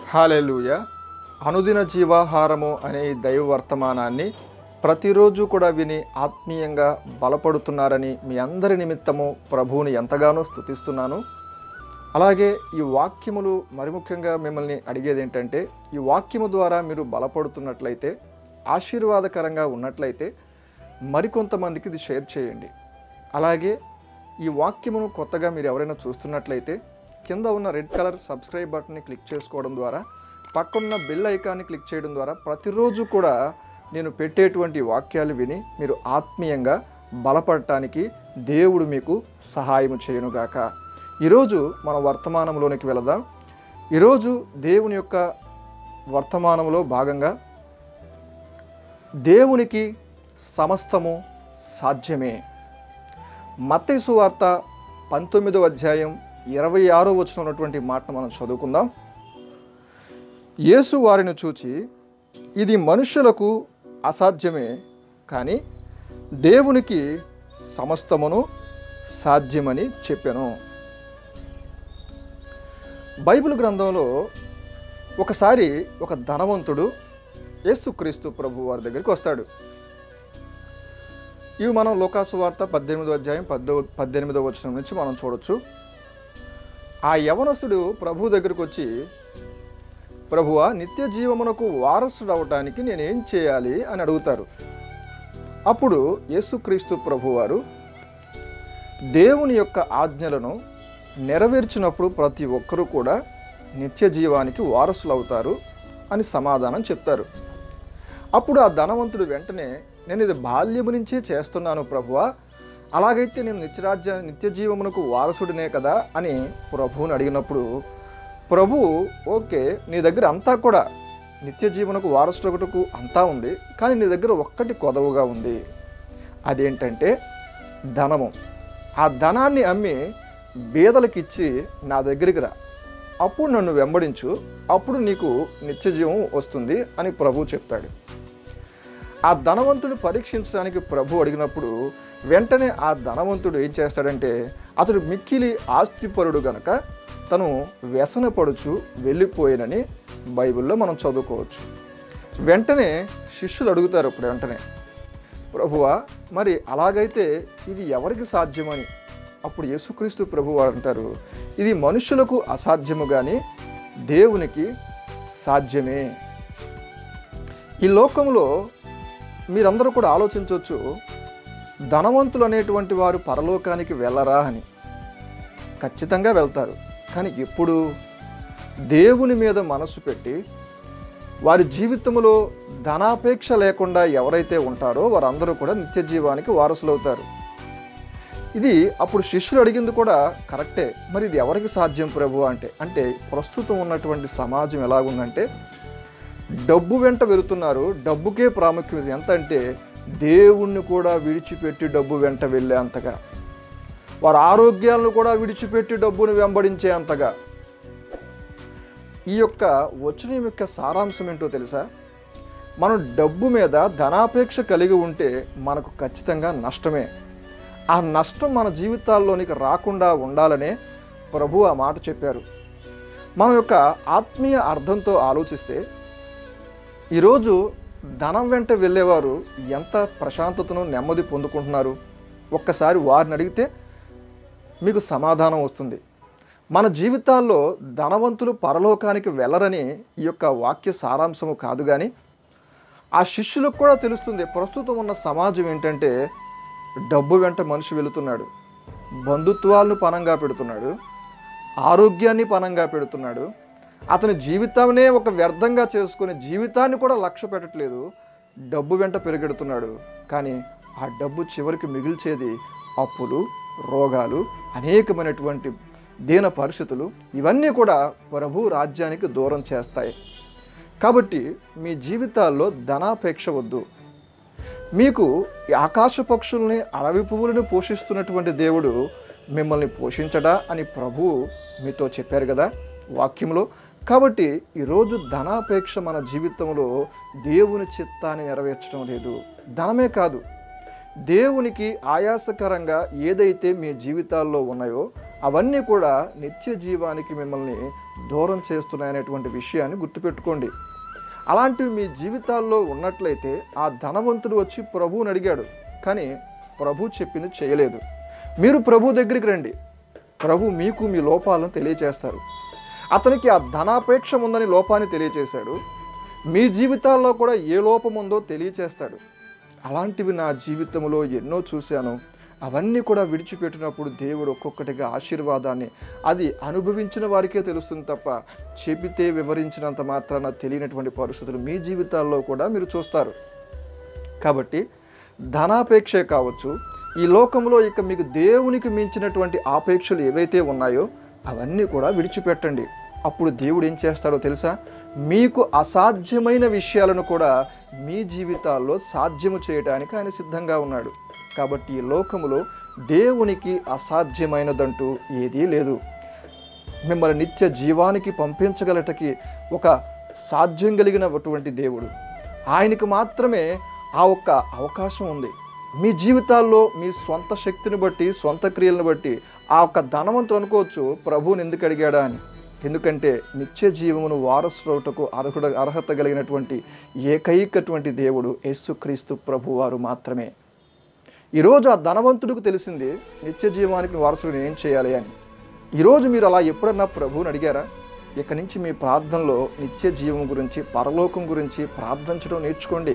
hallelujah అనుదిన జీవాహారము అనే ఈ దైవ వర్తమానాన్ని ప్రతిరోజు కూడా విని ఆత్మీయంగా బలపడుతున్నారని మీ అందరి నిమిత్తము ప్రభువుని ఎంతగానో స్తుతిస్తున్నాను అలాగే ఈ వాక్యములు మరి ముఖ్యంగా మిమ్మల్ని అడిగేది ఏంటంటే ఈ వాక్యము ద్వారా మీరు బలపడుతున్నట్లయితే ఆశీర్వాదకరంగా ఉన్నట్లయితే మరికొంతమందికి ఇది షేర్ చేయండి అలాగే ఈ వాక్యమును కొత్తగా మీరు ఎవరైనా చూస్తున్నట్లయితే కింద ఉన్న రెడ్ కలర్ సబ్స్క్రైబ్ బటన్ని క్లిక్ చేసుకోవడం ద్వారా పక్కన్న బెల్ ఐకాన్ని క్లిక్ చేయడం ద్వారా ప్రతిరోజు కూడా నేను పెట్టేటువంటి వాక్యాలు విని మీరు ఆత్మీయంగా బలపడటానికి దేవుడు మీకు సహాయం చేయనుగాక ఈరోజు మన వర్తమానంలోనికి వెళదాం ఈరోజు దేవుని యొక్క వర్తమానంలో భాగంగా దేవునికి సమస్తము సాధ్యమే మత్తయి సువార్త పంతొమ్మిదో అధ్యాయం ఇరవై ఆరో వచ్చిన ఉన్నటువంటి మాటను మనం చదువుకుందాం యేసు వారిని చూచి ఇది మనుషులకు అసాధ్యమే కానీ దేవునికి సమస్తమును సాధ్యమని చెప్పాను బైబిల్ గ్రంథంలో ఒకసారి ఒక ధనవంతుడు యేసుక్రీస్తు ప్రభు వారి దగ్గరికి వస్తాడు ఇవి మనం లోకాసు వార్త పద్దెనిమిదో అధ్యాయం పద్దో పద్దెనిమిదో వచనం నుంచి మనం చూడొచ్చు ఆ యవనస్తుడు ప్రభు దగ్గరికి వచ్చి ప్రభువా నిత్య జీవమునకు వారసుడు అవటానికి నేనేం చేయాలి అని అడుగుతారు అప్పుడు యేసుక్రీస్తు ప్రభువారు దేవుని యొక్క ఆజ్ఞలను నెరవేర్చినప్పుడు ప్రతి ఒక్కరూ కూడా నిత్య జీవానికి వారసులు అవుతారు అని సమాధానం చెప్తారు అప్పుడు ఆ ధనవంతుడు వెంటనే నేను ఇది బాల్యము నుంచే చేస్తున్నాను ప్రభువా అలాగైతే నేను నిత్యరాజ్య నిత్య జీవమునకు వారసుడినే కదా అని ప్రభువుని అడిగినప్పుడు ప్రభు ఓకే నీ దగ్గర అంతా కూడా నిత్య జీవనకు వారసుడొకటకు అంతా ఉంది కానీ నీ దగ్గర ఒక్కటి కొదవగా ఉంది అదేంటంటే ధనము ఆ ధనాన్ని అమ్మి బీదలకిచ్చి నా దగ్గరికి రా అప్పుడు నన్ను వెంబడించు అప్పుడు నీకు నిత్య జీవం వస్తుంది అని ప్రభు చెప్తాడు ఆ ధనవంతుడు పరీక్షించడానికి ప్రభు అడిగినప్పుడు వెంటనే ఆ ధనవంతుడు ఏం చేస్తాడంటే అతడు మిక్కిలి ఆస్తిపరుడు గనక తను వ్యసనపడుచు వెళ్ళిపోయినని బైబిల్లో మనం చదువుకోవచ్చు వెంటనే శిష్యులు అడుగుతారు ఇప్పుడు వెంటనే ప్రభువా మరి అలాగైతే ఇది ఎవరికి సాధ్యమని అప్పుడు యేసుక్రీస్తు ప్రభు అంటారు ఇది మనుషులకు అసాధ్యము కానీ దేవునికి సాధ్యమే ఈ లోకంలో మీరందరూ కూడా ఆలోచించవచ్చు ధనవంతులు అనేటువంటి వారు పరలోకానికి వెళ్ళరా అని ఖచ్చితంగా వెళ్తారు కానీ ఎప్పుడు దేవుని మీద మనసు పెట్టి వారి జీవితంలో ధనాపేక్ష లేకుండా ఎవరైతే ఉంటారో వారందరూ కూడా నిత్య జీవానికి వారసులవుతారు ఇది అప్పుడు శిష్యులు అడిగింది కూడా కరెక్టే మరి ఇది ఎవరికి సాధ్యం ప్రభు అంటే అంటే ప్రస్తుతం ఉన్నటువంటి సమాజం ఎలాగుందంటే డబ్బు వెంట వెళుతున్నారు డబ్బుకే ప్రాముఖ్యత ఎంత అంటే దేవుణ్ణి కూడా విడిచిపెట్టి డబ్బు వెంట వెళ్ళే అంతగా వారి ఆరోగ్యాలను కూడా విడిచిపెట్టి డబ్బును వెంబడించే అంతగా ఈ యొక్క వచనం యొక్క సారాంశం ఏంటో తెలుసా మనం డబ్బు మీద ధనాపేక్ష కలిగి ఉంటే మనకు ఖచ్చితంగా నష్టమే ఆ నష్టం మన జీవితాల్లోనికి రాకుండా ఉండాలనే ప్రభు ఆ మాట చెప్పారు మన యొక్క ఆత్మీయ అర్థంతో ఆలోచిస్తే ఈరోజు ధనం వెంట వెళ్ళేవారు ఎంత ప్రశాంతతను నెమ్మది పొందుకుంటున్నారు ఒక్కసారి వారిని అడిగితే మీకు సమాధానం వస్తుంది మన జీవితాల్లో ధనవంతులు పరలోకానికి వెళ్ళరని ఈ యొక్క వాక్య సారాంశము కాదు కానీ ఆ శిష్యులకు కూడా తెలుస్తుంది ప్రస్తుతం ఉన్న సమాజం ఏంటంటే డబ్బు వెంట మనిషి వెళుతున్నాడు బంధుత్వాలను పనంగా పెడుతున్నాడు ఆరోగ్యాన్ని పనంగా పెడుతున్నాడు అతని జీవితాన్నే ఒక వ్యర్థంగా చేసుకుని జీవితాన్ని కూడా లక్ష్య పెట్టట్లేదు డబ్బు వెంట పెరిగెడుతున్నాడు కానీ ఆ డబ్బు చివరికి మిగిల్చేది అప్పులు రోగాలు అనేకమైనటువంటి దీన పరిస్థితులు ఇవన్నీ కూడా ప్రభు రాజ్యానికి దూరం చేస్తాయి కాబట్టి మీ జీవితాల్లో ధనాపేక్ష వద్దు మీకు ఈ ఆకాశ పక్షుల్ని అడవి పువ్వులను పోషిస్తున్నటువంటి దేవుడు మిమ్మల్ని పోషించడా అని ప్రభు మీతో చెప్పారు కదా వాక్యంలో కాబట్టి ఈరోజు ధనాపేక్ష మన జీవితంలో దేవుని చిత్తాన్ని నెరవేర్చడం లేదు ధనమే కాదు దేవునికి ఆయాసకరంగా ఏదైతే మీ జీవితాల్లో ఉన్నాయో అవన్నీ కూడా నిత్య జీవానికి మిమ్మల్ని దూరం చేస్తున్నాయనేటువంటి విషయాన్ని గుర్తుపెట్టుకోండి అలాంటివి మీ జీవితాల్లో ఉన్నట్లయితే ఆ ధనవంతుడు వచ్చి ప్రభువుని అడిగాడు కానీ ప్రభు చెప్పింది చేయలేదు మీరు ప్రభు దగ్గరికి రండి ప్రభు మీకు మీ లోపాలను తెలియచేస్తారు అతనికి ఆ ధనాపేక్ష ఉందని లోపాన్ని తెలియచేశాడు మీ జీవితాల్లో కూడా ఏ లోపం ఉందో తెలియచేస్తాడు అలాంటివి నా జీవితంలో ఎన్నో చూశాను అవన్నీ కూడా విడిచిపెట్టినప్పుడు దేవుడు ఒక్కొక్కటిగా ఆశీర్వాదాన్ని అది అనుభవించిన వారికే తెలుస్తుంది తప్ప చెబితే వివరించినంత మాత్రాన తెలియనటువంటి పరిస్థితులు మీ జీవితాల్లో కూడా మీరు చూస్తారు కాబట్టి ధనాపేక్షే కావచ్చు ఈ లోకంలో ఇక మీకు దేవునికి మించినటువంటి ఆపేక్షలు ఏవైతే ఉన్నాయో అవన్నీ కూడా విడిచిపెట్టండి అప్పుడు దేవుడు ఏం చేస్తాడో తెలుసా మీకు అసాధ్యమైన విషయాలను కూడా మీ జీవితాల్లో సాధ్యము చేయడానికి ఆయన సిద్ధంగా ఉన్నాడు కాబట్టి ఈ లోకములో దేవునికి అసాధ్యమైనదంటూ ఏదీ లేదు మిమ్మల్ని నిత్య జీవానికి పంపించగలటకి ఒక సాధ్యం కలిగినటువంటి దేవుడు ఆయనకు మాత్రమే ఆ ఒక్క అవకాశం ఉంది మీ జీవితాల్లో మీ సొంత శక్తిని బట్టి సొంత క్రియలను బట్టి ఆ ఒక్క ధనవంతుడు అనుకోవచ్చు ప్రభువుని ఎందుకు అడిగాడా అని ఎందుకంటే నిత్య జీవమును వారసులవుటకు అర్హుడ అర్హత కలిగినటువంటి ఏకైకటువంటి దేవుడు యేసుక్రీస్తు ప్రభువారు మాత్రమే ఈరోజు ఆ ధనవంతుడికి తెలిసింది నిత్య జీవానికి వారసుడు ఏం చేయాలి అని ఈరోజు మీరు అలా ఎప్పుడన్నా ప్రభువుని అడిగారా ఇక నుంచి మీ ప్రార్థనలో నిత్య జీవం గురించి పరలోకం గురించి ప్రార్థించడం నేర్చుకోండి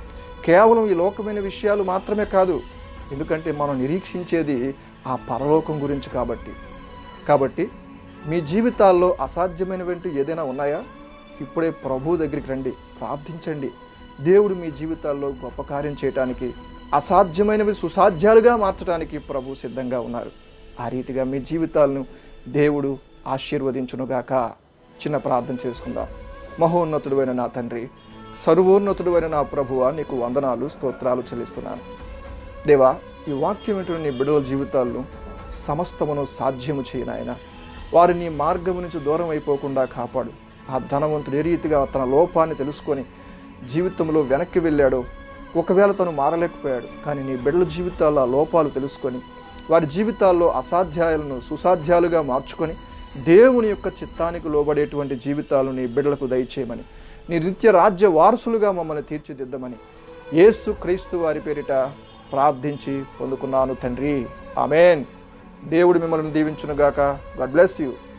కేవలం ఈ లోకమైన విషయాలు మాత్రమే కాదు ఎందుకంటే మనం నిరీక్షించేది ఆ పరలోకం గురించి కాబట్టి కాబట్టి మీ జీవితాల్లో అసాధ్యమైనవంటి ఏదైనా ఉన్నాయా ఇప్పుడే ప్రభు దగ్గరికి రండి ప్రార్థించండి దేవుడు మీ జీవితాల్లో గొప్ప కార్యం చేయటానికి అసాధ్యమైనవి సుసాధ్యాలుగా మార్చడానికి ప్రభు సిద్ధంగా ఉన్నారు ఆ రీతిగా మీ జీవితాలను దేవుడు ఆశీర్వదించునుగాక చిన్న ప్రార్థన చేసుకుందాం మహోన్నతుడైన నా తండ్రి సర్వోన్నతుడైన నా ప్రభువ నీకు వందనాలు స్తోత్రాలు చెల్లిస్తున్నాను దేవా ఈ వాక్యం వింటున్న నీ బిడ్డల జీవితాలను సమస్తమును సాధ్యము చేయనాయన వారు నీ మార్గము నుంచి దూరం అయిపోకుండా కాపాడు ఆ ధనవంతుడు ఏ రీతిగా తన లోపాన్ని తెలుసుకొని జీవితంలో వెనక్కి వెళ్ళాడో ఒకవేళ తను మారలేకపోయాడు కానీ నీ బిడ్డల జీవితాల్లో ఆ లోపాలు తెలుసుకొని వారి జీవితాల్లో అసాధ్యాలను సుసాధ్యాలుగా మార్చుకొని దేవుని యొక్క చిత్తానికి లోబడేటువంటి జీవితాలను నీ బిడ్డలకు దయచేయమని నీ నిత్య రాజ్య వారసులుగా మమ్మల్ని తీర్చిదిద్దమని యేసు క్రీస్తు వారి పేరిట ప్రార్థించి పొందుకున్నాను తండ్రి ఆమెన్ దేవుడు మిమ్మల్ని దీవించునుగాక గాడ్ బ్లెస్ యూ